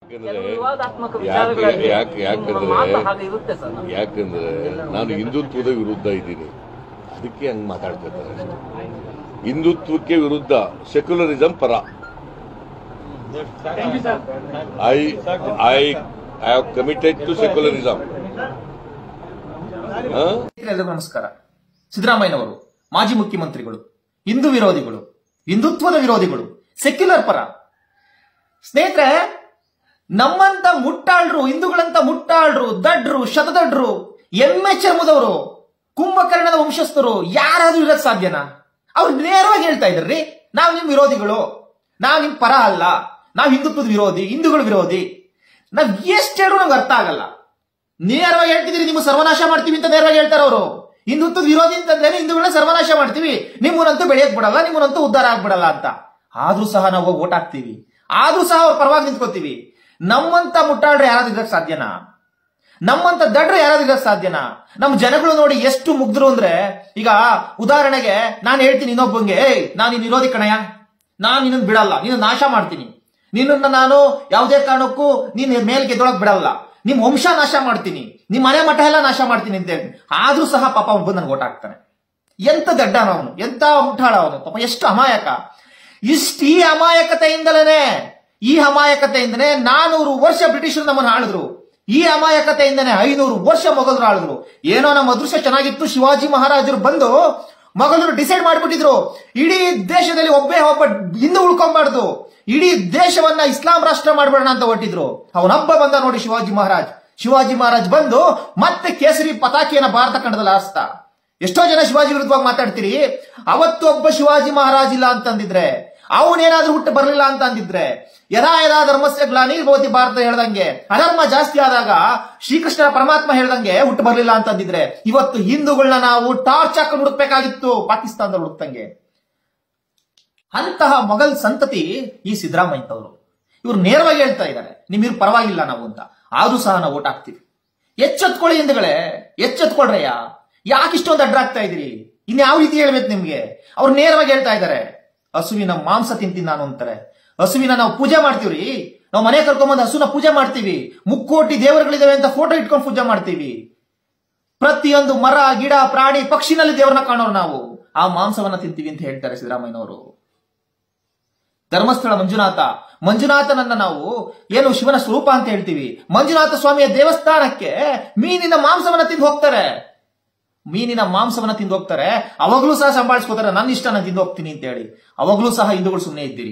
ಯಾಕಂದ್ರೆ ವಿವಾದಾತ್ಮಕ ಯಾಕೆ ವಿಚಾರಗಳಲ್ಲಿ ಯಾಕೆ ನಿಮ್ಮ ಮಾತು ಯಾಕಂದ್ರೆ ಹಾಗೆ ಇರುತ್ತೆ ಸರ್ ಯಾಕಂದ್ರೆ ನಾನು ಹಿಂದುತ್ವದ ವಿರುದ್ಧ ಇದ್ದೀನಿ ಅದಕ್ಕೆ ಹಂಗೆ ಮಾತಾಡ್ತಿರ್ತಾರೆ ಅಷ್ಟೇ ಹಿಂದುತ್ವಕ್ಕೆ ವಿರುದ್ಧ ಸೆಕ್ಯುಲರಿಸಂ ಪರ I I I have committed to secularism ಎಲ್ಲರಿಗೂ ನಮಸ್ಕಾರ ಸಿದ್ದರಾಮಯ್ಯನವರು ಮಾಜಿ ಮುಖ್ಯಮಂತ್ರಿಗಳು ಹಿಂದೂ ವಿರೋಧಿಗಳು ಹಿಂದುತ್ವದ ವಿರೋಧಿಗಳು ಸೆಕ್ಯುಲರ್ ಪರ ಸ್ನೇಹಿತರೆ ನಮ್ಮಂತ ಮುಟ್ಟಾಳ್ರು ಹಿಂದೂಗಳಂತ ಮುಟ್ಟಾಳ್ರು ದಡ್ರು ಶತದಡ್ರು ಎಮ್ಮೆ ಚರ್ಮದವರು ಕುಂಭಕರ್ಣದ ವಂಶಸ್ಥರು ಯಾರಾದ್ರೂ ಇರೋದ್ ಸಾಧ್ಯನಾ ಅವ್ರು ನೇರವಾಗಿ ಹೇಳ್ತಾ ಇದ್ರಿ ನಾವ್ ನಿಮ್ ವಿರೋಧಿಗಳು ನಾವ್ ನಿಮ್ ಪರ ಅಲ್ಲ ನಾವ್ ಹಿಂದುತ್ವದ ವಿರೋಧಿ ಹಿಂದೂಗಳ ವಿರೋಧಿ ನಾವ್ ಎಷ್ಟು ಹೇಳೋ ನಮ್ಗೆ ಅರ್ಥ ಆಗಲ್ಲ ನೇರವಾಗಿ ಹೇಳ್ತಿದ್ದೀರಿ ನಿಮ್ಮ ಸರ್ವನಾಶ ಮಾಡ್ತೀವಿ ಅಂತ ನೇರವಾಗಿ ಹೇಳ್ತಾರೆ ಅವರು ಹಿಂದುತ್ವದ ವಿರೋಧಿ ಅಂತಂದ್ರೆ ಹಿಂದೂಗಳನ್ನ ಸರ್ವನಾಶ ಮಾಡ್ತೀವಿ ನಿಮ್ಮನ್ನಂತೂ ಬೆಳೆಯಕ್ ಬಿಡಲ್ಲ ನಿಮ್ಮನ್ನಂತೂ ಉದ್ಧಾರ ಆಗ್ಬಿಡಲ್ಲ ಅಂತ ಆದ್ರೂ ಸಹ ನಾವು ಹೋಗಿ ಓಟ್ ಹಾಕ್ತೀವಿ ಆದ್ರೂ ಸಹ ಅವ್ರ ಪರವಾಗಿ ನಿಂತ್ಕೋತೀವಿ ನಮ್ಮಂತ ಮುಟ್ಟಾಳ್ರೆ ಯಾರಾದ್ರೂ ಇರಕ್ ಸಾಧ್ಯನಾ ನಮ್ಮಂತ ದಡ್ರು ಯಾರಾದ್ರೂ ಇರಕ್ ಸಾಧ್ಯನಾ ನಮ್ಮ ಜನಗಳು ನೋಡಿ ಎಷ್ಟು ಮುಗ್ದ್ರು ಅಂದ್ರೆ ಈಗ ಉದಾಹರಣೆಗೆ ನಾನು ಹೇಳ್ತೀನಿ ಇನ್ನೊಬ್ಬಂಗೆ ಏಯ್ ನಾನು ನಿನ್ನ ವಿರೋಧಿ ಕಣಯ್ಯ ನಾನು ನಿನ್ನ ಬಿಡಲ್ಲ ನಿನ್ನ ನಾಶ ಮಾಡ್ತೀನಿ ನಿನ್ನನ್ನ ನಾನು ಯಾವುದೇ ಕಾರಣಕ್ಕೂ ನೀನ್ ಮೇಲೆ ಗೆದ್ದೊಳಕ್ ಬಿಡಲ್ಲ ನಿಮ್ ವಂಶ ನಾಶ ಮಾಡ್ತೀನಿ ನಿಮ್ ಮನೆ ಮಠ ಎಲ್ಲ ನಾಶ ಮಾಡ್ತೀನಿ ಅಂತ ಹೇಳಿ ಆದ್ರೂ ಸಹ ಪಾಪ ಅವ್ನು ಬಂದು ನನ್ಗೆ ಓಟ್ ಹಾಕ್ತಾನೆ ಎಂತ ದಡ್ಡನ ಅವನು ಎಂತ ಮುಠಾಳ ಅವನು ಪಾಪ ಎಷ್ಟು ಅಮಾಯಕ ಇಷ್ಟ ಈ ಅಮಾಯಕತೆಯಿಂದಲೇ ಈ ಅಮಾಯಕತೆಯಿಂದನೇ ನಾನೂರು ವರ್ಷ ಬ್ರಿಟಿಷರು ನಮ್ಮನ್ನು ಆಳಿದ್ರು ಈ ಅಮಾಯಕತೆಯಿಂದನೇ ಐನೂರು ವರ್ಷ ಮೊಘಲರು ಆಳಿದ್ರು ಏನೋ ನಮ್ಮ ಅದೃಶ್ಯ ಚೆನ್ನಾಗಿತ್ತು ಶಿವಾಜಿ ಮಹಾರಾಜರು ಬಂದು ಮೊಘಲರು ಡಿಸೈಡ್ ಮಾಡ್ಬಿಟ್ಟಿದ್ರು ಇಡೀ ದೇಶದಲ್ಲಿ ಒಬ್ಬೇ ಒಬ್ಬ ಹಿಂದೂ ಉಳ್ಕೊಂಬಾರ್ದು ಇಡೀ ದೇಶವನ್ನ ಇಸ್ಲಾಂ ರಾಷ್ಟ್ರ ಮಾಡ್ಬೇಡ ಅಂತ ಹೊಟ್ಟಿದ್ರು ಅವನೊಬ್ಬ ಬಂದ ನೋಡಿ ಶಿವಾಜಿ ಮಹಾರಾಜ್ ಶಿವಾಜಿ ಮಹಾರಾಜ್ ಬಂದು ಮತ್ತೆ ಕೇಸರಿ ಪತಾಕಿಯನ್ನ ಭಾರತ ಖಂಡದಲ್ಲಿ ಹಾರಿಸ್ತಾ ಎಷ್ಟೋ ಜನ ಶಿವಾಜಿ ವಿರುದ್ಧವಾಗಿ ಮಾತಾಡ್ತೀರಿ ಅವತ್ತು ಒಬ್ಬ ಶಿವಾಜಿ ಮಹಾರಾಜ್ ಇಲ್ಲ ಅಂತಂದಿದ್ರೆ ಅವನೇನಾದ್ರೂ ಹುಟ್ಟು ಬರಲಿಲ್ಲ ಅಂತ ಅಂದಿದ್ರೆ ಯದಾ ಯದಾ ಧರ್ಮಸ್ಯ ಗ್ಲಾನಿ ಭವತಿ ಭಾರತ ಹೇಳ್ದಂಗೆ ಅಧರ್ಮ ಜಾಸ್ತಿ ಆದಾಗ ಶ್ರೀಕೃಷ್ಣ ಪರಮಾತ್ಮ ಹೇಳ್ದಂಗೆ ಹುಟ್ಟು ಬರಲಿಲ್ಲ ಅಂತಂದಿದ್ರೆ ಇವತ್ತು ಹಿಂದೂಗಳನ್ನ ನಾವು ಟಾರ್ಚ್ ಹಾಕೊಂಡು ಹುಡುಕ್ಬೇಕಾಗಿತ್ತು ಪಾಕಿಸ್ತಾನದಲ್ಲಿ ಹುಡುಕ್ತಂಗೆ ಅಂತಹ ಮೊಘಲ್ ಸಂತತಿ ಈ ಸಿದ್ದರಾಮಯ್ಯನವರು ಇವ್ರು ನೇರವಾಗಿ ಹೇಳ್ತಾ ಇದ್ದಾರೆ ನಿಮ್ಮಿರು ಪರವಾಗಿಲ್ಲ ನಾವು ಅಂತ ಆದ್ರೂ ಸಹ ನಾವು ಓಟ್ ಹಾಕ್ತೀವಿ ಎಚ್ಚೆತ್ಕೊಳ್ಳಿ ಹಿಂದುಗಳೇ ಎಚ್ಚೆತ್ಕೊಳ್ರಯ್ಯ ಯಾಕೆ ಇಷ್ಟೊಂದು ಅಡ್ಡಾಗ್ತಾ ಇದೀರಿ ಇನ್ ಯಾವ ರೀತಿ ಹೇಳ್ಬೇಕು ನಿಮ್ಗೆ ಅವ್ರು ನೇರವಾಗಿ ಹೇಳ್ತಾ ಇದ್ದಾರೆ ಹಸುವಿನ ಮಾಂಸ ತಿಂತೀನಿ ನಾನು ಅಂತಾರೆ ಹಸುವಿನ ನಾವು ಪೂಜೆ ಮಾಡ್ತೀವ್ರಿ ನಾವು ಮನೆ ಕರ್ಕೊಂಬಂದು ಹಸುನ ಪೂಜೆ ಮಾಡ್ತೀವಿ ಮುಕ್ಕೋಟಿ ದೇವರುಗಳಿದಾವೆ ಅಂತ ಫೋಟೋ ಇಟ್ಕೊಂಡು ಪೂಜೆ ಮಾಡ್ತೀವಿ ಪ್ರತಿಯೊಂದು ಮರ ಗಿಡ ಪ್ರಾಣಿ ಪಕ್ಷಿನಲ್ಲಿ ದೇವರನ್ನ ಕಾಣೋರು ನಾವು ಆ ಮಾಂಸವನ್ನ ತಿಂತೀವಿ ಅಂತ ಹೇಳ್ತಾರೆ ಸಿದ್ದರಾಮಯ್ಯನವರು ಧರ್ಮಸ್ಥಳ ಮಂಜುನಾಥ ಮಂಜುನಾಥನನ್ನ ನಾವು ಏನು ಶಿವನ ಸ್ವರೂಪ ಅಂತ ಹೇಳ್ತೀವಿ ಮಂಜುನಾಥ ಸ್ವಾಮಿಯ ದೇವಸ್ಥಾನಕ್ಕೆ ಮೀನಿನ ಮಾಂಸವನ್ನ ತಿಂದು ಹೋಗ್ತಾರೆ ಮೀನಿನ ಮಾಂಸವನ್ನ ತಿಂದು ಹೋಗ್ತಾರೆ ಅವಾಗ್ಲೂ ಸಹ ಸಂಭಾಳಿಸ್ಕೋತಾರೆ ನನ್ನ ಇಷ್ಟ ನಾನು ತಿಂದು ಹೋಗ್ತೀನಿ ಅಂತ ಹೇಳಿ ಅವಾಗ್ಲೂ ಸಹ ಹಿಂದೂಗಳು ಸುಮ್ಮನೆ ಇದ್ದೀರಿ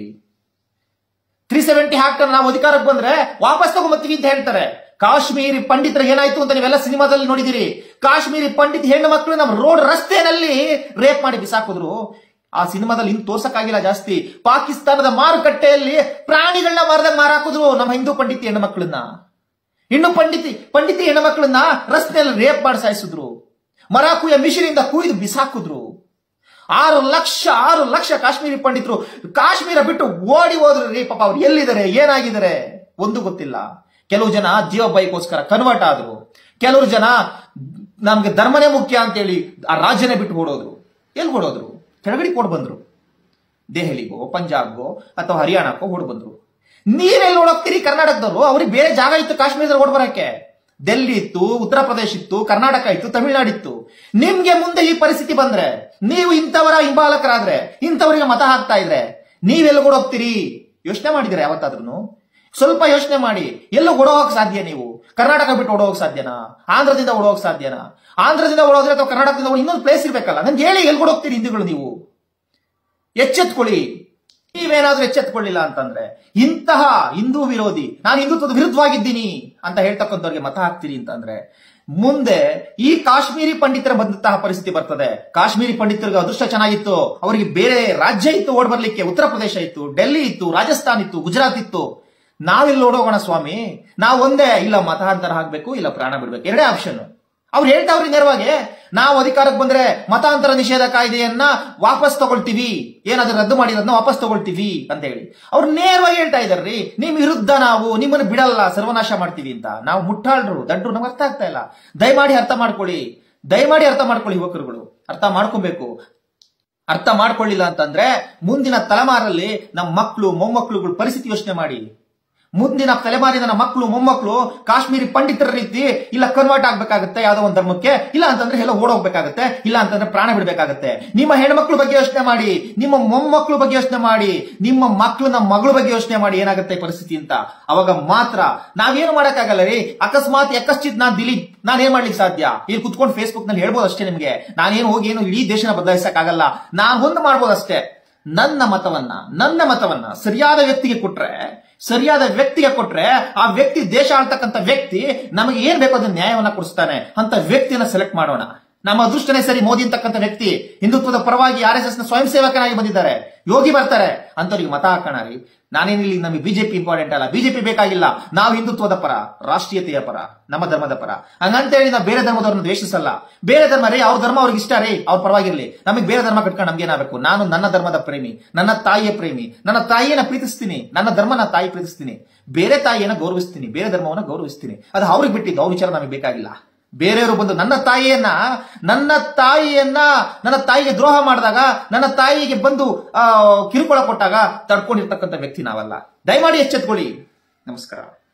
ತ್ರೀ ಸೆವೆಂಟಿ ಹಾಕ್ತಾರೆ ನಾವು ಅಧಿಕಾರಕ್ಕೆ ಬಂದ್ರೆ ವಾಪಸ್ ತಗೊಂಬತ್ತೀವಿ ಅಂತ ಹೇಳ್ತಾರೆ ಕಾಶ್ಮೀರಿ ಪಂಡಿತರ ಏನಾಯ್ತು ಅಂತ ನೀವೆಲ್ಲ ಸಿನಿಮಾದಲ್ಲಿ ನೋಡಿದಿರಿ ಕಾಶ್ಮೀರಿ ಪಂಡಿತ್ ಹೆಣ್ಣು ಮಕ್ಕಳು ನಮ್ಮ ರೋಡ್ ರಸ್ತೆನಲ್ಲಿ ರೇಪ್ ಮಾಡಿ ಬಿಸಾಕಿದ್ರು ಆ ಸಿನಿಮಾದಲ್ಲಿ ಇನ್ನು ತೋರ್ಸಕ್ಕಾಗಿಲ್ಲ ಜಾಸ್ತಿ ಪಾಕಿಸ್ತಾನದ ಮಾರುಕಟ್ಟೆಯಲ್ಲಿ ಪ್ರಾಣಿಗಳನ್ನ ಮಾರದಾಗ ಮಾರಾಕಿದ್ರು ನಮ್ಮ ಹಿಂದೂ ಪಂಡಿತಿ ಹೆಣ್ಣು ಮಕ್ಕಳನ್ನ ಇನ್ನು ಪಂಡಿತಿ ಪಂಡಿತಿ ಹೆಣ್ಣು ಮಕ್ಕಳನ್ನ ರಸ್ತೆಯಲ್ಲಿ ರೇಪ್ ಮಾಡಿ ಸಾಯಿಸಿದ್ರು ಮರ ಕುಯ್ಯ ಮಿಷಿನಿಂದ ಕುಯ್ದು ಬಿಸಾಕಿದ್ರು ಆರು ಲಕ್ಷ ಆರು ಲಕ್ಷ ಕಾಶ್ಮೀರಿ ಪಂಡಿತರು ಕಾಶ್ಮೀರ ಬಿಟ್ಟು ಓಡಿ ಹೋದ್ರು ರೀ ಪಾಪ ಅವ್ರು ಎಲ್ಲಿದ್ದಾರೆ ಏನಾಗಿದ್ದಾರೆ ಒಂದು ಗೊತ್ತಿಲ್ಲ ಕೆಲವು ಜನ ಜೀವ ಬೈಕೋಸ್ಕರ ಕನ್ವರ್ಟ್ ಆದ್ರು ಕೆಲವರು ಜನ ನಮ್ಗೆ ಧರ್ಮನೇ ಮುಖ್ಯ ಅಂತೇಳಿ ಆ ರಾಜ್ಯನೇ ಬಿಟ್ಟು ಓಡೋದ್ರು ಎಲ್ಲಿ ಓಡೋದ್ರು ಕೆಳಗಡೆ ಓಡ್ ಬಂದ್ರು ದೆಹಲಿಗೋ ಪಂಜಾಬ್ಗೋ ಅಥವಾ ಹರಿಯಾಣಕ್ಕೋ ಓಡ್ ಬಂದ್ರು ನೀವೆಲ್ಲಿ ಓಡೋಗ್ತೀರಿ ಕರ್ನಾಟಕದವರು ಅವ್ರಿಗೆ ಬೇರೆ ಜಾಗ ಇತ್ತು ಕಾಶ್ಮೀರದಲ್ಲಿ ಓಡ್ ಬರಕ್ಕೆ ಡೆಲ್ಲಿ ಇತ್ತು ಉತ್ತರ ಪ್ರದೇಶ ಇತ್ತು ಕರ್ನಾಟಕ ಇತ್ತು ತಮಿಳುನಾಡು ಇತ್ತು ನಿಮ್ಗೆ ಮುಂದೆ ಈ ಪರಿಸ್ಥಿತಿ ಬಂದ್ರೆ ನೀವು ಇಂಥವರ ಹಿಂಬಾಲಕರಾದ್ರೆ ಇಂಥವರಿಗೆ ಮತ ಹಾಕ್ತಾ ಇದ್ರೆ ನೀವೆಲ್ಲ ಹೋಗ್ತೀರಿ ಯೋಚನೆ ಮಾಡಿದ್ರೆ ಯಾವತ್ತಾದ್ರೂ ಸ್ವಲ್ಪ ಯೋಚನೆ ಮಾಡಿ ಎಲ್ಲ ಓಡೋಗಕ್ ಸಾಧ್ಯ ನೀವು ಕರ್ನಾಟಕ ಬಿಟ್ಟು ಓಡೋಗಕ್ ಸಾಧ್ಯನಾ ಆಂಧ್ರದಿಂದ ಓಡೋಗಕ್ ಸಾಧ್ಯನಾ ಆಂಧ್ರದಿಂದ ಓಡೋದ್ರೆ ಅಥವಾ ಕರ್ನಾಟಕದಿಂದ ಓಡ್- ಇನ್ನೊಂದು ಪ್ಲೇಸ್ ಇರ್ಬೇಕಲ್ಲ ನನ್ಗೆ ಹೇಳಿ ಎಲ್ಲಿ ಓಡೋಗ್ತೀರಿ ಹಿಂದೂಗಳು ನೀವು ಎಚ್ಚೆತ್ಕೊಳ್ಳಿ ನೀವೇನಾದ್ರೂ ಎಚ್ಚೆತ್ಕೊಳ್ಳಿಲ್ಲ ಅಂತಂದ್ರೆ ಇಂತಹ ಹಿಂದೂ ವಿರೋಧಿ ನಾನು ಹಿಂದುತ್ವದ ವಿರುದ್ಧವಾಗಿದ್ದೀನಿ ಅಂತ ಹೇಳ್ತಕ್ಕಂಥವ್ರಿಗೆ ಮತ ಹಾಕ್ತೀರಿ ಅಂತಂದ್ರೆ ಮುಂದೆ ಈ ಕಾಶ್ಮೀರಿ ಪಂಡಿತರ ಬಂದಂತಹ ಪರಿಸ್ಥಿತಿ ಬರ್ತದೆ ಕಾಶ್ಮೀರಿ ಪಂಡಿತರಿಗೆ ಅದೃಷ್ಟ ಚೆನ್ನಾಗಿತ್ತು ಅವರಿಗೆ ಬೇರೆ ರಾಜ್ಯ ಇತ್ತು ಓಡ್ ಬರ್ಲಿಕ್ಕೆ ಉತ್ತರ ಪ್ರದೇಶ ಇತ್ತು ಡೆಲ್ಲಿ ಇತ್ತು ರಾಜಸ್ಥಾನ್ ಇತ್ತು ಗುಜರಾತ್ ಇತ್ತು ನಾವೆಲ್ಲಿ ಓಡೋಗೋಣ ಸ್ವಾಮಿ ನಾವು ಒಂದೇ ಇಲ್ಲ ಮತಾಂತರ ಹಾಕ್ಬೇಕು ಇಲ್ಲ ಪ್ರಾಣ ಬಿಡ್ಬೇಕು ಎರಡೇ ಆಪ್ಷನ್ ಅವ್ರು ಹೇಳ್ತಾವ್ರಿ ನೇರವಾಗಿ ನಾವು ಅಧಿಕಾರಕ್ಕೆ ಬಂದ್ರೆ ಮತಾಂತರ ನಿಷೇಧ ಕಾಯ್ದೆಯನ್ನ ವಾಪಸ್ ತಗೊಳ್ತೀವಿ ಏನಾದ್ರೂ ರದ್ದು ಮಾಡಿರೋದನ್ನ ವಾಪಸ್ ತಗೊಳ್ತೀವಿ ಅಂತ ಹೇಳಿ ಅವ್ರು ನೇರವಾಗಿ ಹೇಳ್ತಾ ಇದಾರ್ರಿ ನಿಮ್ ವಿರುದ್ಧ ನಾವು ನಿಮ್ಮನ್ನು ಬಿಡಲ್ಲ ಸರ್ವನಾಶ ಮಾಡ್ತೀವಿ ಅಂತ ನಾವು ಮುಟ್ಟಾಳ್ರು ದಡ್ರು ನಮ್ಗೆ ಅರ್ಥ ಆಗ್ತಾ ಇಲ್ಲ ದಯಮಾಡಿ ಅರ್ಥ ಮಾಡ್ಕೊಳ್ಳಿ ದಯಮಾಡಿ ಅರ್ಥ ಮಾಡ್ಕೊಳ್ಳಿ ಯುವಕರುಗಳು ಅರ್ಥ ಮಾಡ್ಕೊಬೇಕು ಅರ್ಥ ಮಾಡ್ಕೊಳ್ಳಿಲ್ಲ ಅಂತಂದ್ರೆ ಮುಂದಿನ ತಲೆಮಾರಲ್ಲಿ ನಮ್ಮ ಮಕ್ಕಳು ಮೊಮ್ಮಕ್ಕಳುಗಳ ಪರಿಸ್ಥಿತಿ ಯೋಚನೆ ಮಾಡಿ ಮುಂದಿನ ತಲೆಮಾರಿನ ನನ್ನ ಮಕ್ಕಳು ಮೊಮ್ಮಕ್ಕಳು ಕಾಶ್ಮೀರಿ ಪಂಡಿತರ ರೀತಿ ಇಲ್ಲ ಕನ್ವರ್ಟ್ ಆಗ್ಬೇಕಾಗುತ್ತೆ ಯಾವ್ದೋ ಒಂದು ಧರ್ಮಕ್ಕೆ ಇಲ್ಲ ಅಂತಂದ್ರೆ ಎಲ್ಲ ಓಡೋಗ್ಬೇಕಾಗುತ್ತೆ ಇಲ್ಲ ಅಂತಂದ್ರೆ ಪ್ರಾಣ ಬಿಡ್ಬೇಕಾಗುತ್ತೆ ನಿಮ್ಮ ಹೆಣ್ಮಕ್ಳ ಬಗ್ಗೆ ಯೋಚನೆ ಮಾಡಿ ನಿಮ್ಮ ಮೊಮ್ಮಕ್ಕಳ ಬಗ್ಗೆ ಯೋಚನೆ ಮಾಡಿ ನಿಮ್ಮ ಮಕ್ಕಳನ್ನ ಮಗಳ ಬಗ್ಗೆ ಯೋಚನೆ ಮಾಡಿ ಏನಾಗುತ್ತೆ ಪರಿಸ್ಥಿತಿ ಅಂತ ಅವಾಗ ಮಾತ್ರ ನಾವೇನು ಮಾಡಕ್ಕಾಗಲ್ಲ ರೀ ಅಕಸ್ಮಾತ್ ಯಕಶ್ಚಿತ್ ನಾನ್ ದಿಲೀಪ್ ನಾನ್ ಏನ್ ಮಾಡ್ಲಿಕ್ಕೆ ಸಾಧ್ಯ ಇಲ್ಲಿ ಕುತ್ಕೊಂಡು ಫೇಸ್ಬುಕ್ ನಲ್ಲಿ ಹೇಳ್ಬೋದು ಅಷ್ಟೇ ನಿಮ್ಗೆ ನಾನೇನು ಹೋಗಿ ಏನು ಇಡೀ ದೇಶನ ಬದಲಾಯಿಸಕ್ಕಾಗಲ್ಲ ನಾನ್ ಒಂದು ಮಾಡ್ಬೋದು ಅಷ್ಟೇ ನನ್ನ ಮತವನ್ನ ನನ್ನ ಮತವನ್ನ ಸರಿಯಾದ ವ್ಯಕ್ತಿಗೆ ಕೊಟ್ರೆ ಸರಿಯಾದ ವ್ಯಕ್ತಿಗೆ ಕೊಟ್ರೆ ಆ ವ್ಯಕ್ತಿ ದೇಶ ಆಳ್ತಕ್ಕಂಥ ವ್ಯಕ್ತಿ ನಮಗೆ ಏನ್ ಬೇಕೋ ಅದನ್ನ ನ್ಯಾಯವನ್ನ ಕೊಡಿಸ್ತಾನೆ ಅಂತ ವ್ಯಕ್ತಿಯನ್ನ ಸೆಲೆಕ್ಟ್ ಮಾಡೋಣ ನಮ್ಮ ಅದೃಷ್ಟನೇ ಸರಿ ಮೋದಿ ಅಂತಕ್ಕಂಥ ವ್ಯಕ್ತಿ ಹಿಂದುತ್ವದ ಪರವಾಗಿ ಆರ್ ಎಸ್ ಎಸ್ ನ ಸ್ವಯಂ ಸೇವಕನಾಗಿ ಬಂದಿದ್ದಾರೆ ಯೋಗಿ ಬರ್ತಾರೆ ಅಂತವ್ರಿಗೆ ಮತ ಹಾಕೋಣ ರೀ ನಾನೇನಿಲ್ಲಿ ನಮಗೆ ಬಿಜೆಪಿ ಇಂಪಾರ್ಟೆಂಟ್ ಅಲ್ಲ ಬಿಜೆಪಿ ಬೇಕಾಗಿಲ್ಲ ನಾವು ಹಿಂದುತ್ವದ ಪರ ರಾಷ್ಟ್ರೀಯತೆಯ ಪರ ನಮ್ಮ ಧರ್ಮದ ಪರ ಹಂಗಂತೇಳಿ ನಾವು ಬೇರೆ ಧರ್ಮದವ್ರನ್ನ ದ್ವೇಷಿಸಲ್ಲ ಬೇರೆ ಧರ್ಮ ರೀ ಅವ್ರ ಧರ್ಮ ಅವ್ರಿಗೆ ಇಷ್ಟ ರೀ ಅವ್ರ ಪರವಾಗಿರ್ಲಿ ನಮಗೆ ಬೇರೆ ಧರ್ಮ ಕಟ್ಕೊಂಡು ನಮ್ಗೇನಾಗಬೇಕು ನಾನು ನನ್ನ ಧರ್ಮದ ಪ್ರೇಮಿ ನನ್ನ ತಾಯಿಯ ಪ್ರೇಮಿ ನನ್ನ ತಾಯಿಯನ್ನ ಪ್ರೀತಿಸ್ತೀನಿ ನನ್ನ ಧರ್ಮನ ತಾಯಿ ಪ್ರೀತಿಸ್ತೀನಿ ಬೇರೆ ತಾಯಿಯನ್ನ ಗೌರವಿಸ್ತೀನಿ ಬೇರೆ ಧರ್ಮವನ್ನ ಗೌರವಿಸ್ತೀನಿ ಅದು ಅವ್ರಿಗೆ ಬಿಟ್ಟಿದ್ದು ಅವ್ರ ವಿಚಾರ ನಮಗೆ ಬೇಕಾಗಿಲ್ಲ ಬೇರೆಯವರು ಬಂದು ನನ್ನ ತಾಯಿಯನ್ನ ನನ್ನ ತಾಯಿಯನ್ನ ನನ್ನ ತಾಯಿಗೆ ದ್ರೋಹ ಮಾಡಿದಾಗ ನನ್ನ ತಾಯಿಗೆ ಬಂದು ಆ, ಕಿರುಕುಳ ಕೊಟ್ಟಾಗ ತಡ್ಕೊಂಡಿರ್ತಕ್ಕಂಥ ವ್ಯಕ್ತಿ ನಾವಲ್ಲ ದಯಮಾಡಿ ಎಚ್ಚೆತ್ಕೊಳ್ಳಿ ನಮಸ್ಕಾರ